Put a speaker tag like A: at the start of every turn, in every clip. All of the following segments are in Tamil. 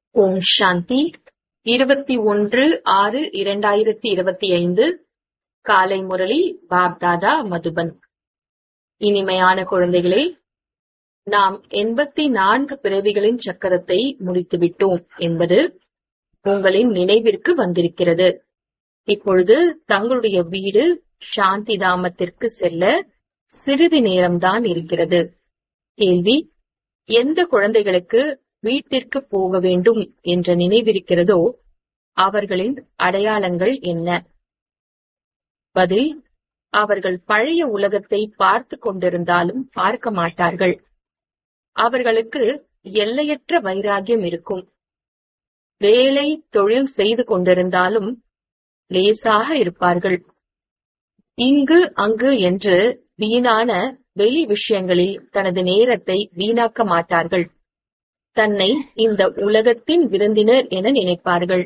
A: ஓம் சாந்தி இருபத்தி ஒன்று ஆறு இரண்டாயிரத்தி இருபத்தி ஐந்து காலை முரளி பாப்தாதா மதுபன் இனிமையான குழந்தைகளே நாம் எண்பத்தி நான்கு பிறவிகளின் சக்கரத்தை முடித்துவிட்டோம் என்பது உங்களின் நினைவிற்கு வந்திருக்கிறது இப்பொழுது தங்களுடைய வீடு சாந்தி தாமத்திற்கு செல்ல சிறிது நேரம்தான் இருக்கிறது கேள்வி எந்த குழந்தைகளுக்கு வீட்டிற்கு போக வேண்டும் என்ற நினைவிருக்கிறதோ அவர்களின் அடையாளங்கள் என்ன பதில் அவர்கள் பழைய உலகத்தை பார்த்து கொண்டிருந்தாலும் பார்க்க மாட்டார்கள் அவர்களுக்கு எல்லையற்ற வைராகியம் இருக்கும் வேலை தொழில் செய்து கொண்டிருந்தாலும் லேசாக இருப்பார்கள் இங்கு அங்கு என்று வீணான வெளி விஷயங்களில் தனது நேரத்தை வீணாக்க மாட்டார்கள் தன்னை இந்த உலகத்தின் விருந்தினர் என நினைப்பார்கள்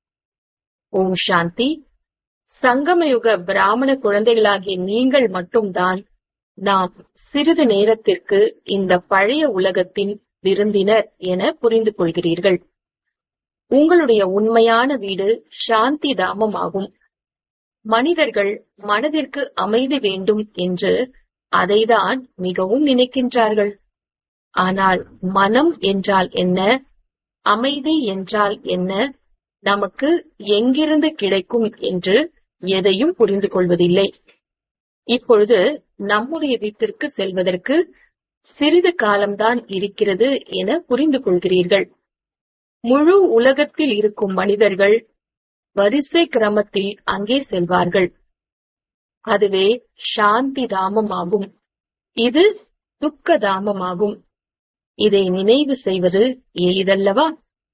A: ஓம் சாந்தி சங்கமயுக பிராமண குழந்தைகளாகிய நீங்கள் மட்டும்தான் நாம் சிறிது நேரத்திற்கு இந்த பழைய உலகத்தின் விருந்தினர் என புரிந்து கொள்கிறீர்கள் உங்களுடைய உண்மையான வீடு சாந்தி தாமம் ஆகும் மனிதர்கள் மனதிற்கு அமைதி வேண்டும் என்று அதைதான் மிகவும் நினைக்கின்றார்கள் ஆனால் மனம் என்றால் என்ன அமைதி என்றால் என்ன நமக்கு எங்கிருந்து கிடைக்கும் என்று எதையும் புரிந்து கொள்வதில்லை இப்பொழுது நம்முடைய வீட்டிற்கு செல்வதற்கு சிறிது காலம்தான் இருக்கிறது என புரிந்து கொள்கிறீர்கள் முழு உலகத்தில் இருக்கும் மனிதர்கள் வரிசை கிரமத்தில் அங்கே செல்வார்கள் அதுவே சாந்தி தாமமாகும் இது துக்க தாமமாகும் இதை நினைவு செய்வது எளிதல்லவா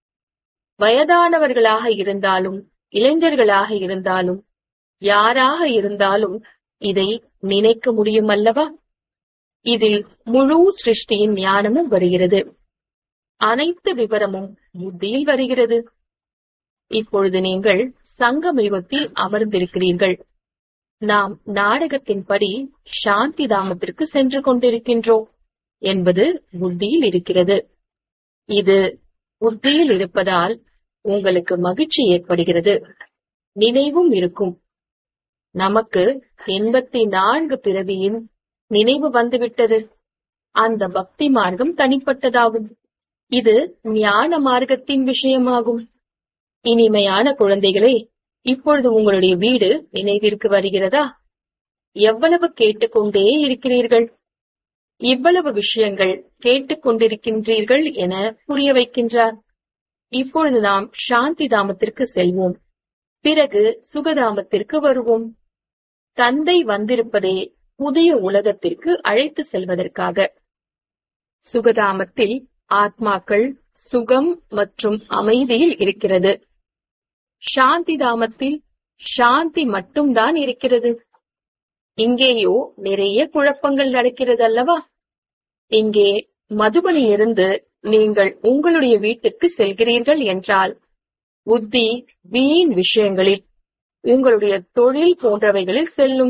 A: வயதானவர்களாக இருந்தாலும் இளைஞர்களாக இருந்தாலும் யாராக இருந்தாலும் இதை நினைக்க முடியும் அல்லவா இதில் முழு சிருஷ்டியின் ஞானமும் வருகிறது அனைத்து விவரமும் புத்தியில் வருகிறது இப்பொழுது நீங்கள் சங்கம் யுகத்தில் அமர்ந்திருக்கிறீர்கள் நாம் நாடகத்தின்படி சாந்தி தாமத்திற்கு சென்று கொண்டிருக்கின்றோம் என்பது புத்தியில் இருக்கிறது இது புத்தியில் இருப்பதால் உங்களுக்கு மகிழ்ச்சி ஏற்படுகிறது நினைவும் இருக்கும் நமக்கு எண்பத்தி நான்கு பிறவியின் நினைவு வந்துவிட்டது அந்த பக்தி மார்க்கம் தனிப்பட்டதாகும் இது ஞான மார்க்கத்தின் விஷயமாகும் இனிமையான குழந்தைகளே இப்பொழுது உங்களுடைய வீடு நினைவிற்கு வருகிறதா எவ்வளவு கேட்டுக்கொண்டே இருக்கிறீர்கள் இவ்வளவு விஷயங்கள் கேட்டுக்கொண்டிருக்கின்றீர்கள் என புரிய வைக்கின்றார் இப்பொழுது நாம் சாந்தி தாமத்திற்கு செல்வோம் பிறகு சுகதாமத்திற்கு வருவோம் தந்தை வந்திருப்பதே புதிய உலகத்திற்கு அழைத்து செல்வதற்காக சுகதாமத்தில் ஆத்மாக்கள் சுகம் மற்றும் அமைதியில் இருக்கிறது சாந்தி தாமத்தில் சாந்தி மட்டும்தான் இருக்கிறது இங்கேயோ நிறைய குழப்பங்கள் நடக்கிறது அல்லவா இங்கே மதுபனிலிருந்து நீங்கள் உங்களுடைய வீட்டுக்கு செல்கிறீர்கள் என்றால் புத்தி வீண் விஷயங்களில் உங்களுடைய தொழில் போன்றவைகளில் செல்லும்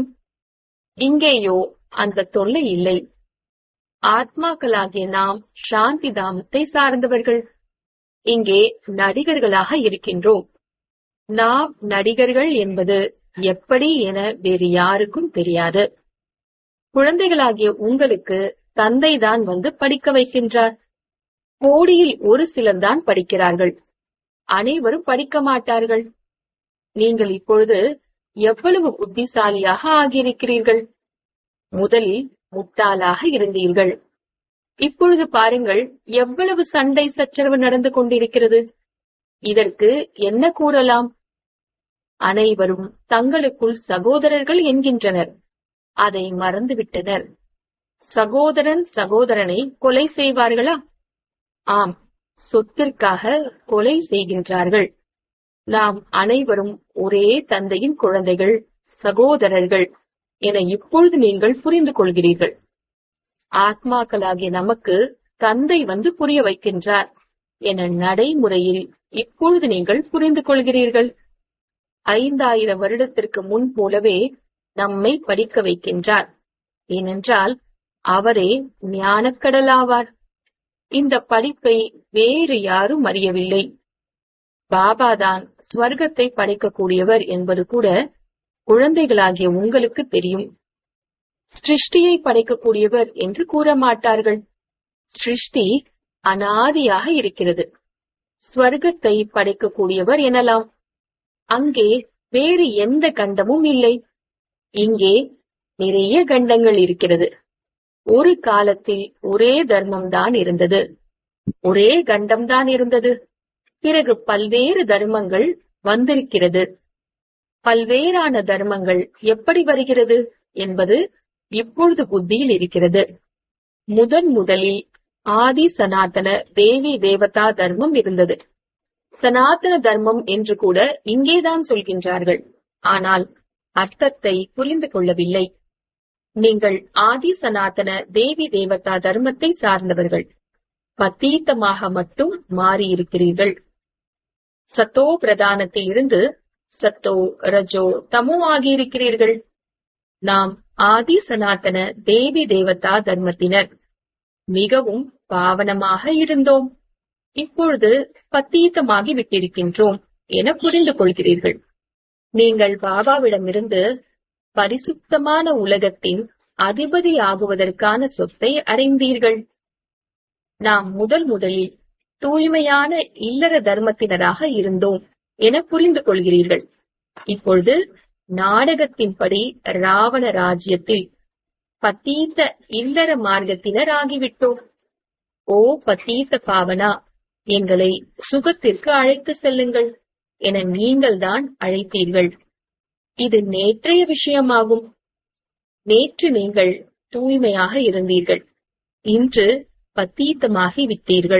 A: இங்கேயோ அந்த தொல்லை இல்லை ஆத்மாக்களாகிய நாம் சாந்தி தாமத்தை சார்ந்தவர்கள் இங்கே நடிகர்களாக இருக்கின்றோம் நாம் நடிகர்கள் என்பது எப்படி என வேறு யாருக்கும் தெரியாது குழந்தைகளாகிய உங்களுக்கு தந்தை தான் வந்து படிக்க வைக்கின்றார் கோடியில் ஒரு சிலர் தான் படிக்கிறார்கள் அனைவரும் படிக்க மாட்டார்கள் நீங்கள் இப்பொழுது எவ்வளவு புத்திசாலியாக ஆகியிருக்கிறீர்கள் முதலில் முட்டாளாக இருந்தீர்கள் இப்பொழுது பாருங்கள் எவ்வளவு சண்டை சச்சரவு நடந்து கொண்டிருக்கிறது இதற்கு என்ன கூறலாம் அனைவரும் தங்களுக்குள் சகோதரர்கள் என்கின்றனர் அதை மறந்துவிட்டனர் சகோதரன் சகோதரனை கொலை செய்வார்களா ஆம் சொத்திற்காக கொலை செய்கின்றார்கள் நாம் அனைவரும் ஒரே தந்தையின் குழந்தைகள் சகோதரர்கள் என இப்பொழுது நீங்கள் புரிந்து கொள்கிறீர்கள் ஆத்மாக்களாகிய நமக்கு தந்தை வந்து புரிய வைக்கின்றார் என நடைமுறையில் இப்பொழுது நீங்கள் புரிந்து கொள்கிறீர்கள் ஐந்தாயிரம் வருடத்திற்கு முன் போலவே நம்மை படிக்க வைக்கின்றார் ஏனென்றால் அவரே ஞானக்கடலாவார் இந்த படிப்பை வேறு யாரும் அறியவில்லை பாபாதான் ஸ்வர்க்கத்தை படைக்கக்கூடியவர் என்பது கூட குழந்தைகளாகிய உங்களுக்கு தெரியும் சிருஷ்டியை படைக்கக்கூடியவர் என்று கூற மாட்டார்கள் சிருஷ்டி அனாதியாக இருக்கிறது ஸ்வர்க்கத்தை படைக்கக்கூடியவர் எனலாம் அங்கே வேறு எந்த கண்டமும் இல்லை இங்கே நிறைய கண்டங்கள் இருக்கிறது ஒரு காலத்தில் ஒரே தர்மம் தான் இருந்தது ஒரே கண்டம் தான் இருந்தது பிறகு பல்வேறு தர்மங்கள் வந்திருக்கிறது பல்வேறான தர்மங்கள் எப்படி வருகிறது என்பது இப்பொழுது புத்தியில் இருக்கிறது முதன் முதலில் ஆதி சனாதன தேவி தேவதா தர்மம் இருந்தது சனாதன தர்மம் என்று கூட இங்கேதான் சொல்கின்றார்கள் ஆனால் அர்த்தத்தை புரிந்து கொள்ளவில்லை நீங்கள் ஆதி சனாதன தேவி தேவதா தர்மத்தை சார்ந்தவர்கள் பத்தீத்தமாக மட்டும் மாறியிருக்கிறீர்கள் சத்தோ பிரதானத்தில் இருந்து சத்தோ ரஜோ தமோ ஆகியிருக்கிறீர்கள் நாம் ஆதி சனாதன தேவி தேவதா தர்மத்தினர் மிகவும் பாவனமாக இருந்தோம் இப்பொழுது பத்தீத்தமாகி விட்டிருக்கின்றோம் என புரிந்து கொள்கிறீர்கள் நீங்கள் பாபாவிடமிருந்து பரிசுத்தமான உலகத்தின் அதிபதி ஆகுவதற்கான சொத்தை அடைந்தீர்கள் நாம் முதல் முதலில் தூய்மையான இல்லற தர்மத்தினராக இருந்தோம் என புரிந்து கொள்கிறீர்கள் இப்பொழுது நாடகத்தின்படி ராவண ராஜ்யத்தில் பத்தீத்த இல்லற மார்க்கத்தினர் ஆகிவிட்டோம் ஓ பத்தீத்த பாவனா எங்களை சுகத்திற்கு அழைத்து செல்லுங்கள் என நீங்கள்தான் அழைத்தீர்கள் இது நேற்றைய விஷயமாகும் நேற்று நீங்கள் தூய்மையாக இருந்தீர்கள் இன்று பத்தீத்தமாகி விட்டீர்கள்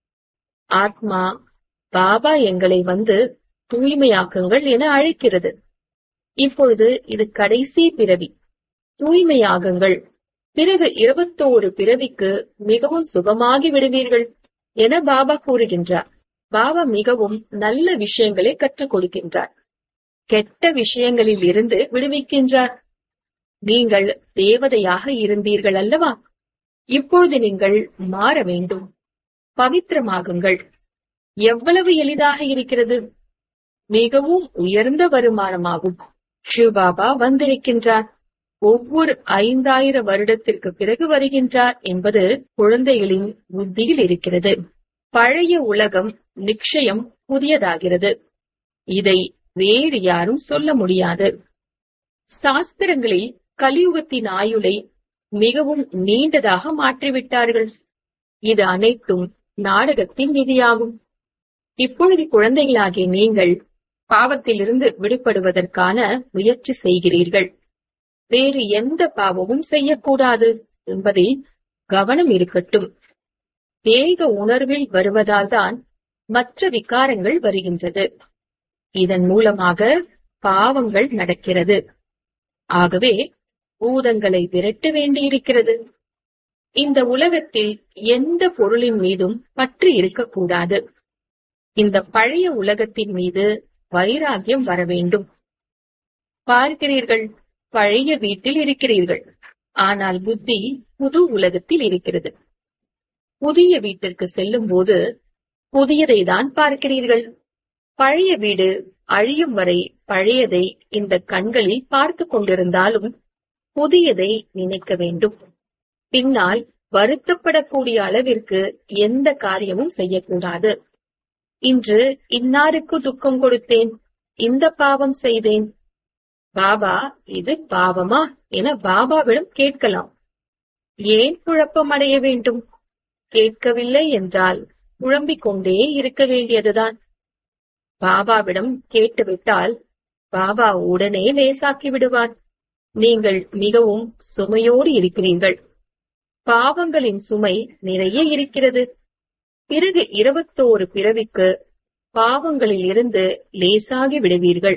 A: ஆத்மா பாபா எங்களை வந்து தூய்மையாக்குங்கள் என அழைக்கிறது இப்பொழுது இது கடைசி பிறவி தூய்மையாகுங்கள் பிறகு இருபத்தோரு பிறவிக்கு மிகவும் சுகமாகி விடுவீர்கள் என பாபா கூறுகின்றார் பாபா மிகவும் நல்ல விஷயங்களை கற்றுக் கொடுக்கின்றார் கெட்ட விஷயங்களில் இருந்து விடுவிக்கின்றார் நீங்கள் தேவதையாக இருந்தீர்கள் அல்லவா இப்பொழுது நீங்கள் மாற வேண்டும் பவித்திரமாகுங்கள் எவ்வளவு எளிதாக இருக்கிறது மிகவும் உயர்ந்த வருமானமாகும் சிவபாபா வந்திருக்கின்றார் ஒவ்வொரு ஐந்தாயிரம் வருடத்திற்கு பிறகு வருகின்றார் என்பது குழந்தைகளின் புத்தியில் இருக்கிறது பழைய உலகம் நிச்சயம் புதியதாகிறது இதை வேறு யாரும் சொல்ல முடியாது சாஸ்திரங்களில் கலியுகத்தின் ஆயுளை மிகவும் நீண்டதாக மாற்றிவிட்டார்கள் இது அனைத்தும் நாடகத்தின் விதியாகும் இப்பொழுது குழந்தைகளாகிய நீங்கள் பாவத்திலிருந்து விடுபடுவதற்கான முயற்சி செய்கிறீர்கள் வேறு எந்த பாவமும் செய்யக்கூடாது என்பதில் கவனம் இருக்கட்டும் வேக உணர்வில் வருவதால் தான் மற்ற விகாரங்கள் வருகின்றது இதன் மூலமாக பாவங்கள் நடக்கிறது ஆகவே பூதங்களை விரட்ட வேண்டியிருக்கிறது இந்த உலகத்தில் எந்த பொருளின் மீதும் பற்று இருக்கக்கூடாது இந்த பழைய உலகத்தின் மீது வைராகியம் வர வேண்டும் பார்க்கிறீர்கள் பழைய வீட்டில் இருக்கிறீர்கள் ஆனால் புத்தி புது உலகத்தில் இருக்கிறது புதிய வீட்டிற்கு செல்லும் போது புதியதை தான் பார்க்கிறீர்கள் பழைய வீடு அழியும் வரை பழையதை இந்த கண்களில் பார்த்து கொண்டிருந்தாலும் புதியதை நினைக்க வேண்டும் பின்னால் வருத்தப்படக்கூடிய அளவிற்கு எந்த காரியமும் செய்யக்கூடாது இன்று இன்னாருக்கு துக்கம் கொடுத்தேன் இந்த பாவம் செய்தேன் பாபா இது பாவமா என பாபாவிடம் கேட்கலாம் ஏன் குழப்பம் அடைய வேண்டும் கேட்கவில்லை என்றால் குழம்பிக் கொண்டே இருக்க வேண்டியதுதான் பாபாவிடம் கேட்டுவிட்டால் பாபா உடனே லேசாக்கி விடுவார் நீங்கள் மிகவும் சுமையோடு இருக்கிறீர்கள் பாவங்களின் சுமை நிறைய இருக்கிறது பிறகு இருபத்தோரு பிறவிக்கு பாவங்களில் இருந்து லேசாகி விடுவீர்கள்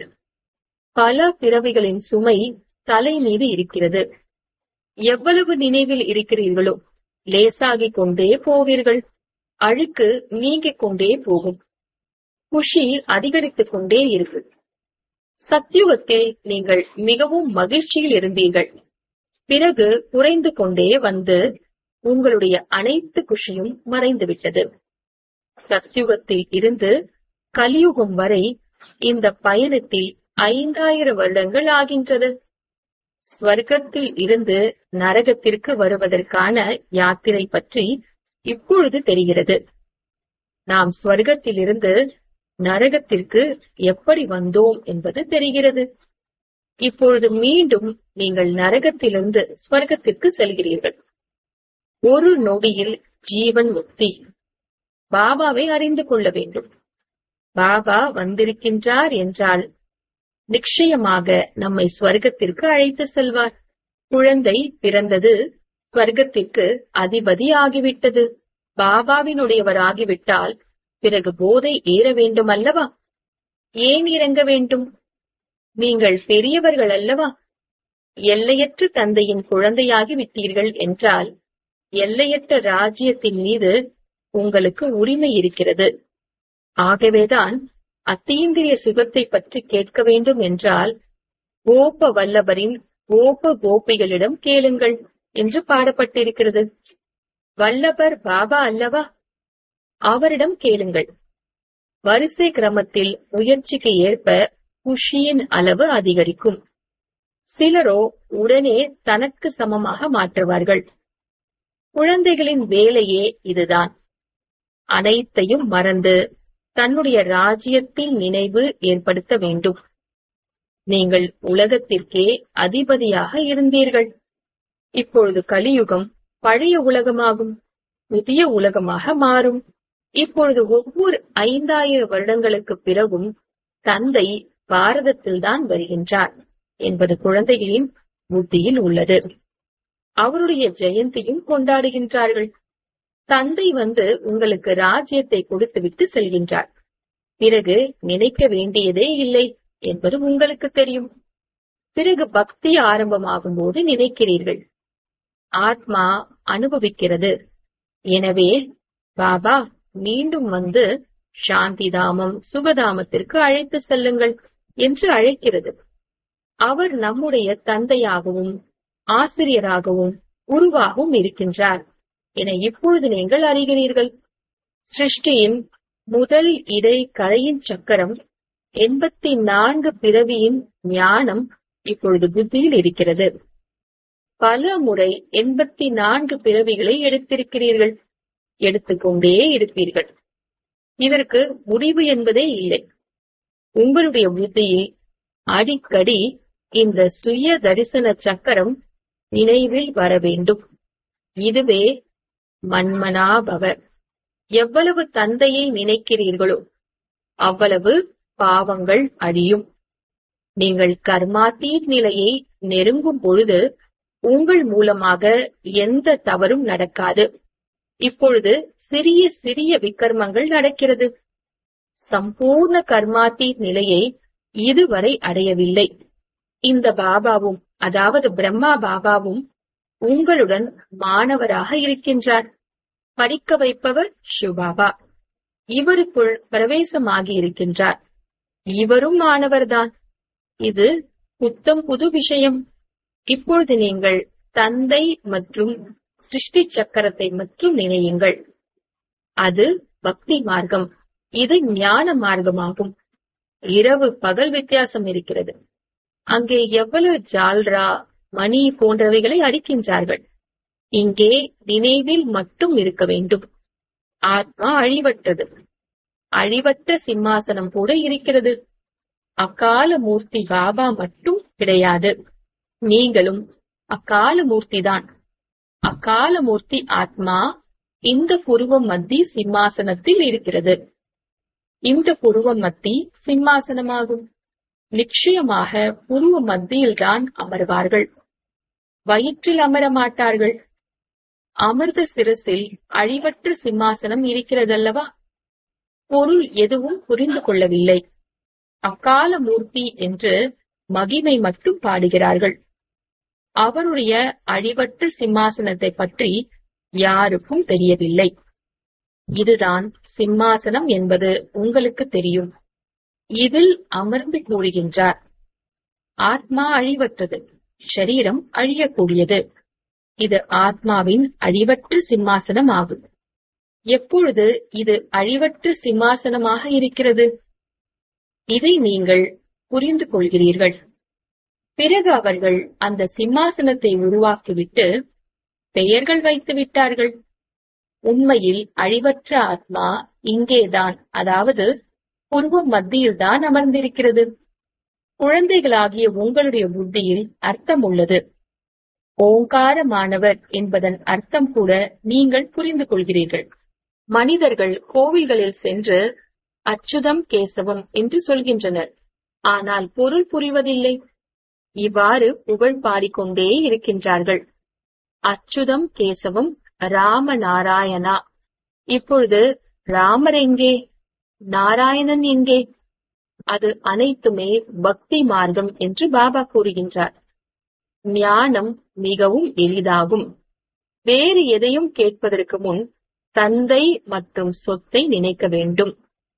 A: பல பிறவிகளின் சுமை தலை மீது இருக்கிறது எவ்வளவு நினைவில் இருக்கிறீர்களோ லேசாகிக் கொண்டே போவீர்கள் அழுக்கு நீங்கிக் கொண்டே போகும் குஷி அதிகரித்துக் கொண்டே இருக்கு சத்யுகத்தில் நீங்கள் மிகவும் மகிழ்ச்சியில் இருந்தீர்கள் பிறகு குறைந்து கொண்டே வந்து உங்களுடைய அனைத்து குஷியும் மறைந்துவிட்டது சத்யுகத்தில் இருந்து கலியுகம் வரை இந்த பயணத்தில் ஐந்தாயிரம் வருடங்கள் ஆகின்றது ஸ்வர்க்கத்தில் இருந்து நரகத்திற்கு வருவதற்கான யாத்திரை பற்றி இப்பொழுது தெரிகிறது நாம் ஸ்வர்க்கத்திலிருந்து நரகத்திற்கு எப்படி வந்தோம் என்பது தெரிகிறது இப்பொழுது மீண்டும் நீங்கள் நரகத்திலிருந்து ஸ்வர்க்கத்திற்கு செல்கிறீர்கள் ஒரு நொடியில் ஜீவன் முக்தி பாபாவை அறிந்து கொள்ள வேண்டும் பாபா வந்திருக்கின்றார் என்றால் நிச்சயமாக நம்மை ஸ்வர்க்கத்திற்கு அழைத்து செல்வார் குழந்தை பிறந்தது ஸ்வர்க்கத்திற்கு அதிபதி ஆகிவிட்டது பாபாவினுடையவர் ஆகிவிட்டால் பிறகு போதை ஏற வேண்டும் அல்லவா ஏன் இறங்க வேண்டும் நீங்கள் பெரியவர்கள் அல்லவா எல்லையற்ற தந்தையின் குழந்தையாகி விட்டீர்கள் என்றால் எல்லையற்ற ராஜ்யத்தின் மீது உங்களுக்கு உரிமை இருக்கிறது ஆகவேதான் அத்தீந்திரிய சுகத்தை பற்றி கேட்க வேண்டும் என்றால் கோப வல்லபரின் கோப கோபிகளிடம் கேளுங்கள் என்று பாடப்பட்டிருக்கிறது வல்லபர் பாபா அல்லவா அவரிடம் கேளுங்கள் வரிசை கிரமத்தில் முயற்சிக்கு ஏற்ப குஷியின் அளவு அதிகரிக்கும் சிலரோ உடனே தனக்கு சமமாக மாற்றுவார்கள் குழந்தைகளின் வேலையே இதுதான் அனைத்தையும் மறந்து தன்னுடைய ராஜ்யத்தின் நினைவு ஏற்படுத்த வேண்டும் நீங்கள் உலகத்திற்கே அதிபதியாக இருந்தீர்கள் இப்பொழுது கலியுகம் பழைய உலகமாகும் புதிய உலகமாக மாறும் இப்பொழுது ஒவ்வொரு ஐந்தாயிரம் வருடங்களுக்கு பிறகும் தந்தை பாரதத்தில்தான் வருகின்றார் என்பது குழந்தைகளின் புத்தியில் உள்ளது அவருடைய ஜெயந்தியும் கொண்டாடுகின்றார்கள் தந்தை வந்து உங்களுக்கு ராஜ்யத்தை கொடுத்துவிட்டு செல்கின்றார் பிறகு நினைக்க வேண்டியதே இல்லை என்பது உங்களுக்கு தெரியும் பிறகு பக்தி ஆரம்பமாகும் போது நினைக்கிறீர்கள் ஆத்மா அனுபவிக்கிறது எனவே பாபா மீண்டும் வந்து சாந்திதாமம் சுகதாமத்திற்கு அழைத்து செல்லுங்கள் என்று அழைக்கிறது அவர் நம்முடைய தந்தையாகவும் ஆசிரியராகவும் குருவாகவும் இருக்கின்றார் என இப்பொழுது நீங்கள் அறிகிறீர்கள் சிருஷ்டியின் முதல் இடை கரையின் சக்கரம் எண்பத்தி நான்கு பிறவியின் ஞானம் இப்பொழுது புத்தியில் இருக்கிறது பல முறை எண்பத்தி நான்கு பிறவிகளை எடுத்திருக்கிறீர்கள் எடுத்துக்கொண்டே இருப்பீர்கள் இதற்கு முடிவு என்பதே இல்லை உங்களுடைய புத்தியில் அடிக்கடி இந்த சுய தரிசன சக்கரம் நினைவில் வர வேண்டும் இதுவே மன்மனாபவ எவ்வளவு தந்தையை நினைக்கிறீர்களோ அவ்வளவு பாவங்கள் அழியும் நீங்கள் கர்மாத்தீர் நிலையை நெருங்கும் பொழுது உங்கள் மூலமாக எந்த தவறும் நடக்காது இப்பொழுது சிறிய சிறிய விக்கர்மங்கள் நடக்கிறது சம்பூர்ண கர்மாத்தீர் நிலையை இதுவரை அடையவில்லை இந்த பாபாவும் அதாவது பிரம்மா பாபாவும் உங்களுடன் மாணவராக இருக்கின்றார் படிக்க வைப்பவர் சிவபாபா இவருக்குள் பிரவேசமாகி இருக்கின்றார் இவரும் மாணவர்தான் இது புத்தம் புது விஷயம் இப்பொழுது நீங்கள் தந்தை மற்றும் சிருஷ்டி சக்கரத்தை மட்டும் நினையுங்கள் அது பக்தி மார்க்கம் இது ஞான மார்க்கமாகும் இரவு பகல் வித்தியாசம் இருக்கிறது அங்கே எவ்வளவு ஜால்ரா மணி போன்றவைகளை அடிக்கின்றார்கள் இங்கே நினைவில் மட்டும் இருக்க வேண்டும் ஆத்மா அழிவற்றது அழிவற்ற சிம்மாசனம் கூட இருக்கிறது அக்கால மூர்த்தி பாபா மட்டும் கிடையாது நீங்களும் அக்கால மூர்த்திதான் அக்கால மூர்த்தி ஆத்மா இந்த புருவம் மத்தி சிம்மாசனத்தில் இருக்கிறது இந்த புருவம் மத்தி சிம்மாசனமாகும் நிச்சயமாக புருவ மத்தியில்தான் அமர்வார்கள் வயிற்றில் அமர மாட்டார்கள் அமிர்த சிரசில் அழிவற்ற சிம்மாசனம் இருக்கிறதல்லவா பொருள் எதுவும் புரிந்து கொள்ளவில்லை அக்கால மூர்த்தி என்று மகிமை மட்டும் பாடுகிறார்கள் அவருடைய அழிவற்ற சிம்மாசனத்தை பற்றி யாருக்கும் தெரியவில்லை இதுதான் சிம்மாசனம் என்பது உங்களுக்கு தெரியும் இதில் அமர்ந்து கூறுகின்றார் ஆத்மா அழிவற்றது ஷரீரம் அழியக்கூடியது இது ஆத்மாவின் அழிவற்ற சிம்மாசனம் ஆகும் எப்பொழுது இது அழிவற்ற சிம்மாசனமாக இருக்கிறது இதை நீங்கள் புரிந்து கொள்கிறீர்கள் பிறகு அவர்கள் அந்த சிம்மாசனத்தை உருவாக்கிவிட்டு பெயர்கள் வைத்து விட்டார்கள் உண்மையில் அழிவற்ற ஆத்மா இங்கேதான் அதாவது பூர்வ மத்தியில்தான் அமர்ந்திருக்கிறது குழந்தைகளாகிய உங்களுடைய புத்தியில் அர்த்தம் உள்ளது ஓங்காரமானவர் என்பதன் அர்த்தம் கூட நீங்கள் புரிந்து கொள்கிறீர்கள் மனிதர்கள் கோவில்களில் சென்று அச்சுதம் கேசவம் என்று சொல்கின்றனர் ஆனால் பொருள் புரிவதில்லை இவ்வாறு புகழ் பாடிக்கொண்டே இருக்கின்றார்கள் அச்சுதம் கேசவம் ராம நாராயணா இப்பொழுது ராமர் எங்கே நாராயணன் எங்கே அது அனைத்துமே பக்தி மார்க்கம் என்று பாபா கூறுகின்றார் ஞானம் மிகவும் எளிதாகும் வேறு எதையும் கேட்பதற்கு முன் தந்தை மற்றும் சொத்தை நினைக்க வேண்டும்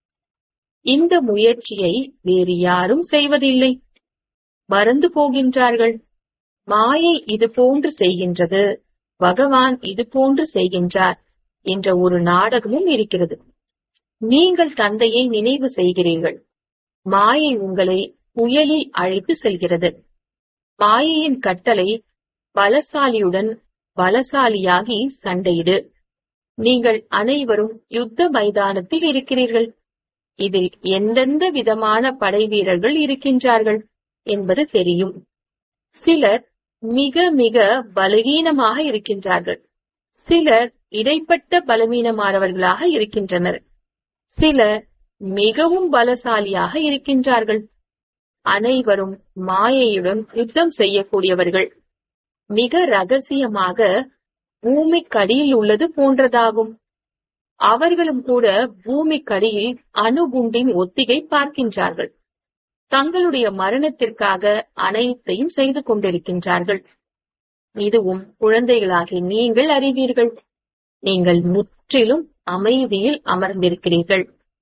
A: இந்த முயற்சியை வேறு யாரும் செய்வதில்லை மறந்து போகின்றார்கள் மாயை இது போன்று செய்கின்றது பகவான் இது போன்று செய்கின்றார் என்ற ஒரு நாடகமும் இருக்கிறது நீங்கள் தந்தையை நினைவு செய்கிறீர்கள் மாயை உங்களை புயலில் அழைத்து செல்கிறது மாயையின் கட்டளை பலசாலியுடன் பலசாலியாகி சண்டையிடு நீங்கள் அனைவரும் யுத்த மைதானத்தில் இருக்கிறீர்கள் இதில் எந்தெந்த விதமான படை வீரர்கள் இருக்கின்றார்கள் என்பது தெரியும் சிலர் மிக மிக பலவீனமாக இருக்கின்றார்கள் சிலர் இடைப்பட்ட பலவீனமானவர்களாக இருக்கின்றனர் சிலர் மிகவும் பலசாலியாக இருக்கின்றார்கள் அனைவரும் மாயையுடன் யுத்தம் செய்யக்கூடியவர்கள் மிக ரகசியமாக பூமிக்கடியில் உள்ளது போன்றதாகும் அவர்களும் கூட பூமிக்கடியில் அணுகுண்டின் ஒத்திகை பார்க்கின்றார்கள் தங்களுடைய மரணத்திற்காக அனைத்தையும் செய்து கொண்டிருக்கின்றார்கள் இதுவும் குழந்தைகளாகி நீங்கள் அறிவீர்கள் நீங்கள் முற்றிலும் அமைதியில் அமர்ந்திருக்கிறீர்கள்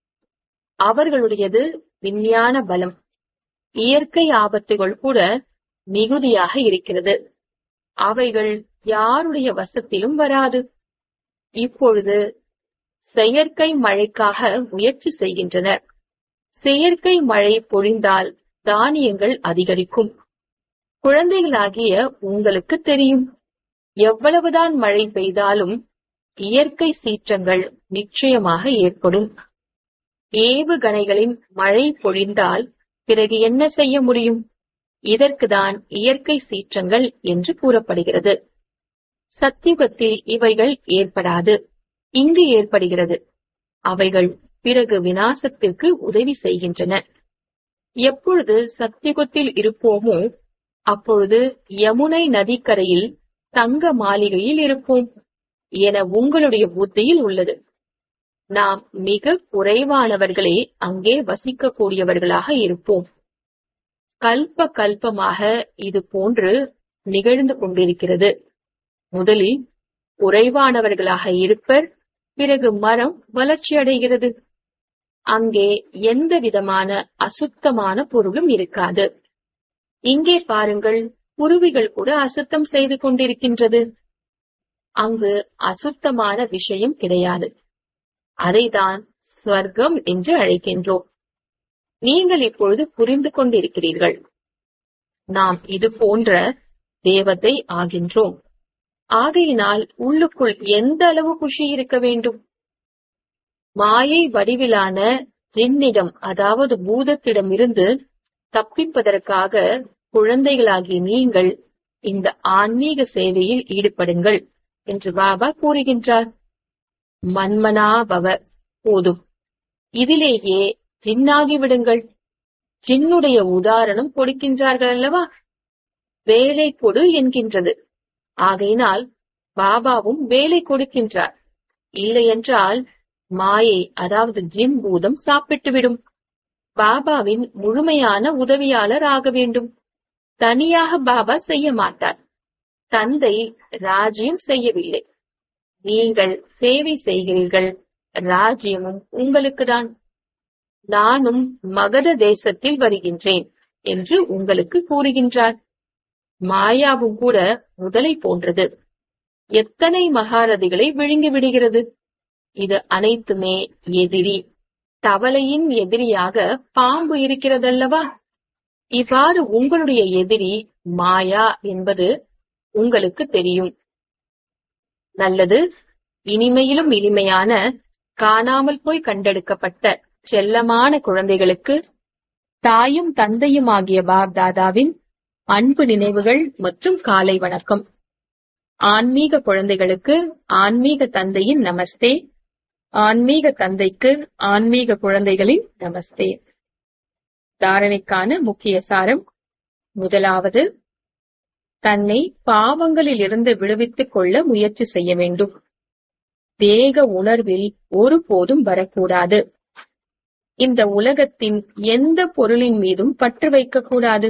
A: அவர்களுடையது விஞ்ஞான பலம் இயற்கை ஆபத்துகள் கூட மிகுதியாக இருக்கிறது அவைகள் யாருடைய வசத்திலும் வராது இப்பொழுது செயற்கை மழைக்காக முயற்சி செய்கின்றனர் செயற்கை மழை பொழிந்தால் தானியங்கள் அதிகரிக்கும் குழந்தைகளாகிய உங்களுக்கு தெரியும் எவ்வளவுதான் மழை பெய்தாலும் இயற்கை சீற்றங்கள் நிச்சயமாக ஏற்படும் ஏவுகணைகளின் மழை பொழிந்தால் பிறகு என்ன செய்ய முடியும் இதற்குதான் இயற்கை சீற்றங்கள் என்று கூறப்படுகிறது சத்தியுகத்தில் இவைகள் ஏற்படாது இங்கு ஏற்படுகிறது அவைகள் பிறகு வினாசத்திற்கு உதவி செய்கின்றன எப்பொழுது சத்தியுகத்தில் இருப்போமோ அப்பொழுது யமுனை நதிக்கரையில் தங்க மாளிகையில் இருப்போம் என உங்களுடைய புத்தியில் உள்ளது நாம் மிக குறைவானவர்களே அங்கே வசிக்கக்கூடியவர்களாக இருப்போம் கல்ப கல்பமாக இது போன்று நிகழ்ந்து கொண்டிருக்கிறது முதலில் குறைவானவர்களாக இருப்பர் பிறகு மரம் வளர்ச்சியடைகிறது அங்கே எந்த விதமான அசுத்தமான பொருளும் இருக்காது இங்கே பாருங்கள் குருவிகள் கூட அசுத்தம் செய்து கொண்டிருக்கின்றது அங்கு அசுத்தமான விஷயம் கிடையாது அதைதான் ஸ்வர்க்கம் என்று அழைக்கின்றோம் நீங்கள் இப்பொழுது புரிந்து கொண்டிருக்கிறீர்கள் நாம் இது போன்ற தேவதை ஆகின்றோம் ஆகையினால் உள்ளுக்குள் எந்த அளவு குஷி இருக்க வேண்டும் மாயை வடிவிலான ஜின்னிடம் அதாவது பூதத்திடமிருந்து தப்பிப்பதற்காக குழந்தைகளாகிய நீங்கள் இந்த ஆன்மீக சேவையில் ஈடுபடுங்கள் என்று பாபா கூறுகின்றார் மன்மனா பவ போதும் இதிலேயே ஜின்னாகி விடுங்கள் ஜின்னுடைய உதாரணம் கொடுக்கின்றார்கள் அல்லவா வேலை கொடு என்கின்றது ஆகையினால் பாபாவும் வேலை கொடுக்கின்றார் இல்லையென்றால் மாயை அதாவது ஜின் பூதம் சாப்பிட்டுவிடும் பாபாவின் முழுமையான உதவியாளர் ஆக வேண்டும் தனியாக பாபா செய்ய மாட்டார் தந்தை ராஜ்யம் செய்யவில்லை நீங்கள் சேவை செய்கிறீர்கள் ராஜ்யமும் உங்களுக்குதான் நானும் மகத தேசத்தில் வருகின்றேன் என்று உங்களுக்கு கூறுகின்றார் மாயாவும் கூட முதலை போன்றது எத்தனை மகாரதிகளை விழுங்கி விடுகிறது இது அனைத்துமே எதிரி தவளையின் எதிரியாக பாம்பு இருக்கிறதல்லவா இவ்வாறு உங்களுடைய எதிரி மாயா என்பது உங்களுக்கு தெரியும் நல்லது இனிமையிலும் இனிமையான காணாமல் போய் கண்டெடுக்கப்பட்ட செல்லமான குழந்தைகளுக்கு தாயும் தந்தையுமாகிய பாப்தாதாவின் அன்பு நினைவுகள் மற்றும் காலை வணக்கம் ஆன்மீக குழந்தைகளுக்கு ஆன்மீக தந்தையின் நமஸ்தே ஆன்மீக தந்தைக்கு ஆன்மீக குழந்தைகளின் நமஸ்தே தாரணைக்கான முக்கிய சாரம் முதலாவது தன்னை பாவங்களில் இருந்து விடுவித்துக் கொள்ள முயற்சி செய்ய வேண்டும் தேக உணர்வில் ஒருபோதும் வரக்கூடாது இந்த உலகத்தின் எந்த பொருளின் மீதும் பற்று வைக்கக்கூடாது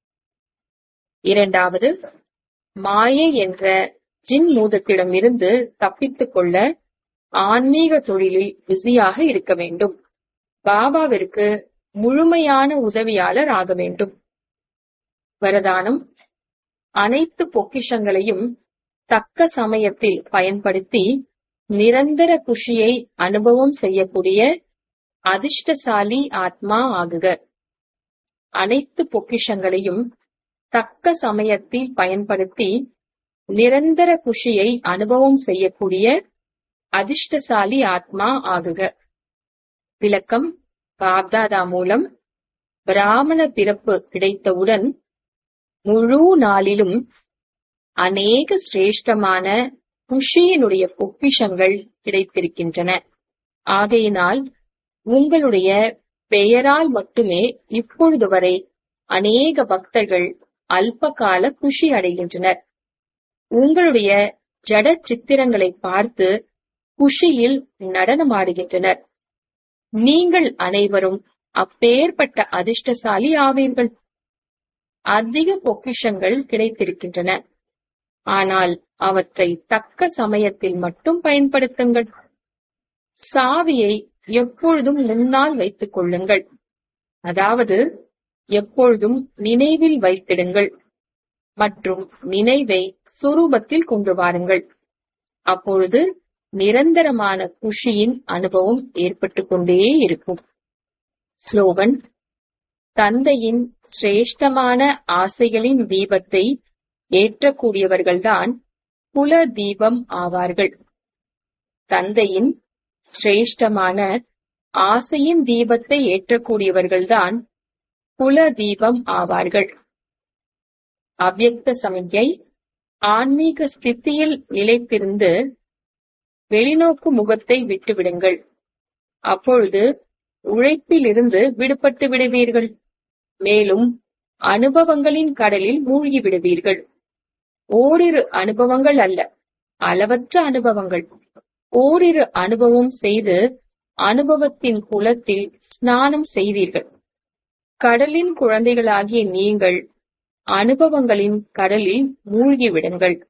A: இரண்டாவது மாயை என்ற ஜின் மூதத்திடமிருந்து தப்பித்துக் கொள்ள ஆன்மீக தொழிலில் பிஸியாக இருக்க வேண்டும் பாபாவிற்கு முழுமையான உதவியாளர் ஆக வேண்டும் வரதானம் அனைத்து பொக்கிஷங்களையும் தக்க சமயத்தில் பயன்படுத்தி நிரந்தர குஷியை அனுபவம் செய்யக்கூடிய அதிர்ஷ்டசாலி ஆத்மா ஆகுக அனைத்து பொக்கிஷங்களையும் தக்க சமயத்தில் பயன்படுத்தி நிரந்தர குஷியை அனுபவம் செய்யக்கூடிய அதிர்ஷ்டசாலி ஆத்மா ஆகுக விளக்கம் பாப்தாதா மூலம் பிராமண பிறப்பு கிடைத்தவுடன் முழு நாளிலும் அநேக சிரேஷ்டமான குஷியினுடைய பொக்கிஷங்கள் கிடைத்திருக்கின்றன ஆகையினால் உங்களுடைய பெயரால் மட்டுமே இப்பொழுது வரை அநேக பக்தர்கள் அல்பகால குஷி அடைகின்றனர் உங்களுடைய ஜட சித்திரங்களை பார்த்து குஷியில் நடனமாடுகின்றனர் நீங்கள் அனைவரும் அப்பேற்பட்ட அதிர்ஷ்டசாலி ஆவீர்கள் அதிக பொக்கிஷங்கள் கிடைத்திருக்கின்றன ஆனால் அவற்றை தக்க சமயத்தில் மட்டும் பயன்படுத்துங்கள் சாவியை எப்பொழுதும் முன்னால் வைத்துக் கொள்ளுங்கள் அதாவது எப்பொழுதும் நினைவில் வைத்திடுங்கள் மற்றும் நினைவை சுரூபத்தில் கொண்டு வாருங்கள் அப்பொழுது நிரந்தரமான குஷியின் அனுபவம் ஏற்பட்டுக் கொண்டே இருக்கும் ஸ்லோகன் தந்தையின் சிரேஷ்டமான ஆசைகளின் தீபத்தை ஏற்றக்கூடியவர்கள்தான் குல தீபம் ஆவார்கள் தந்தையின் சிரேஷ்டமான ஆசையின் தீபத்தை ஏற்றக்கூடியவர்கள்தான் குல தீபம் ஆவார்கள் அவ்யக்த சமிக்கை ஆன்மீக ஸ்தித்தியில் நிலைத்திருந்து வெளிநோக்கு முகத்தை விட்டுவிடுங்கள் அப்பொழுது உழைப்பிலிருந்து விடுபட்டு விடுவீர்கள் மேலும் அனுபவங்களின் கடலில் மூழ்கி விடுவீர்கள் ஓரிரு அனுபவங்கள் அல்ல அளவற்ற அனுபவங்கள் ஓரிரு அனுபவம் செய்து அனுபவத்தின் குளத்தில் ஸ்நானம் செய்தீர்கள் கடலின் குழந்தைகளாகிய நீங்கள் அனுபவங்களின் கடலில் மூழ்கிவிடுங்கள்